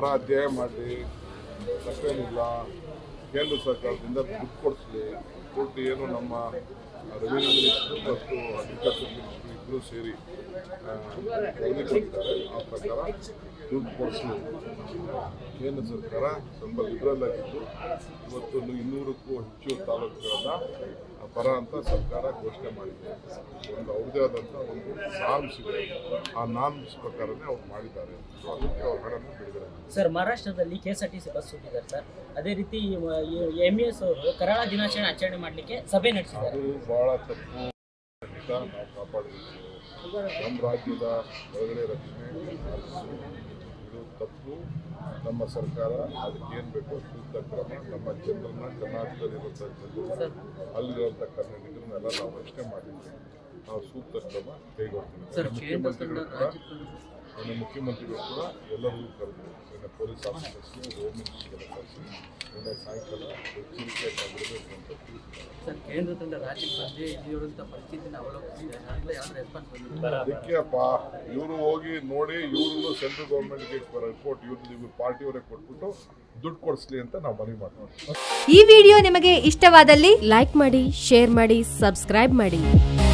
ಬರ ಅಧ್ಯಾಯ ಮಾಡಲಿ ತಪ್ಪೇನಿಲ್ಲ ಕೇಂದ್ರ ಸರ್ಕಾರದಿಂದ ದುಡ್ಡು ಕೊಡಿಸ್ಲಿ ಕೊಟ್ಟು ಏನು ನಮ್ಮ ರೆವಿನ್ಯೂ ಮಿನಿಸ್ಟ್ರು ಮತ್ತು ಅಗ್ರಿಕಲ್ಚರ್ ಮಿನಿಸ್ಟ್ರು ಇಬ್ಬರು ಸೇರಿ ಆ, ವರದಿ ಕೊಟ್ಟಿದ್ದಾರೆ ಆ ಪ್ರಕಾರ ದುಡ್ಡು ಕೊಡಿಸ್ಲಿ ಕೇಂದ್ರ ಸರ್ಕಾರ ತುಂಬ ಲಿಬ್ರಲ್ ಆಗಿದ್ದು ಇವತ್ತು ಇನ್ನೂರಕ್ಕೂ ಹೆಚ್ಚು ತಾಲೂಕುಗಳನ್ನ ಬರ ಅಂತ ಸರ್ಕಾರ ಘೋಷಣೆ ಮಾಡಿದೆ ಒಂದು ಅವ್ರದೇ ಆದಂಥ ಒಂದು ನಾರ್ಮ್ಸ್ ಇದೆ ಆ ನಾರ್ಮ್ಸ್ ಪ್ರಕಾರನೇ ಅವ್ರು ಮಾಡಿದ್ದಾರೆ ಸೊ ಅದಕ್ಕೆ ಅವ್ರ ಹಣನ ಬಿಡುಗಡೆ ಮಾಡಿದ್ದಾರೆ. ಸರ್ ಮಹಾರಾಷ್ಟ್ರದಲ್ಲಿ K S R T C bus ಹೋಗಿದ್ದಾರೆ ಸರ್ ಅದೇ ರೀತಿ ಎಂ ಇ ಎಸ್ ಅವರು ಕರಾಳ ದಿನಾಚರಣೆ ಆಚರಣೆ ಮಾಡಲಿಕ್ಕೆ ಸಭೆ ನಡೆಸಿದ್ದಾರೆ ಅದು ಬಹಳ ತಪ್ಪು ಖಂಡಿತ ನಾವು ಕಾಪಾಡಬೇಕು ನಮ್ಮ ರಾಜ್ಯದ ಒಳಗಡೆ ರಕ್ಷಣೆ ಇದು ತಪ್ಪು ನಮ್ಮ ಸರ್ಕಾರ ಅದಕ್ಕೆ ಏನು ಬೇಕೋ ಸೂಕ್ತ ಕ್ರಮ ನಮ್ಮ ಜನರನ್ನ ಕರ್ನಾಟಕದಲ್ಲಿರುವಂಥ ಜನರನ್ನ ಅಲ್ಲಿರುವಂಥ ಕನ್ನಡಿಗರನ್ನೆಲ್ಲ ನಾವು ರಕ್ಷಣೆ ಮಾಡಿದ್ವಿ ನಾವು ಸೂಕ್ತ ಕ್ರಮ ಕೈಗೊಳ್ತೀವಿ ಮುಖ್ಯಮಂತ್ರಿಗಳು ಕೂಡ ನನ್ನ ಮುಖ್ಯಮಂತ್ರಿಗಳು ಕೂಡ ಎಲ್ಲರಿಗೂ ಕರೆದು ನನ್ನ ಪೊಲೀಸ್ ಆಫೀಸರ್ಸ್ಗೆ ಹೋಮ್ ಮಿನಿಸ್ಟರ್ಗೆ ಕರೆಸಿ ನಿನ್ನೆ ಸಾಯಂಕಾಲ ಎಚ್ಚರಿಕೆ ಆಗಿರಬೇಕು ಅಂತ ತಿಳಿಸಿದ್ದಾರೆ ಸರ್ ಕೇಂದ್ರ ತಂಡ ರಾಜ್ಯಕ್ಕೆ ಬಂದು ಇಲ್ಲಿರುವಂಥ ಪರಿಸ್ಥಿತಿನ ಅವಲೋಕಿಸಿದೆ ಆಗಲೇ ಯಾವ ರೆಸ್ಪಾನ್ಸ್ ಬಂದಿಲ್ಲ ಅದಕ್ಕೆ ಅಪ್ಪ ಇವರು ಹೋಗಿ ನೋಡಿ ಇವ್ರನ್ನು ಸೆಂಟ್ರಲ್ ಗೌರ್ಮೆಂಟ್ಗೆ ರಿಪೋರ್ಟ್ ಇವ್ರು ಇವ್ರು ಪಾರ್ಟಿಯವರೇ ಕೊಟ್ಬಿಟ್ಟು ದುಡ್ಡು ಕೊಡಿಸ್ಲಿ ಅಂತ ನಾವು ಮನವಿ ಮಾಡ್ತೀವಿ ಈ ವಿಡಿಯೋ ನಿಮಗೆ ಇಷ್ಟವಾದಲ್ಲಿ ಲೈಕ್ ಮಾಡಿ ಶೇರ್ ಮಾಡಿ ಸಬ್ಸ್ಕ್ರೈಬ್ ಮಾಡಿ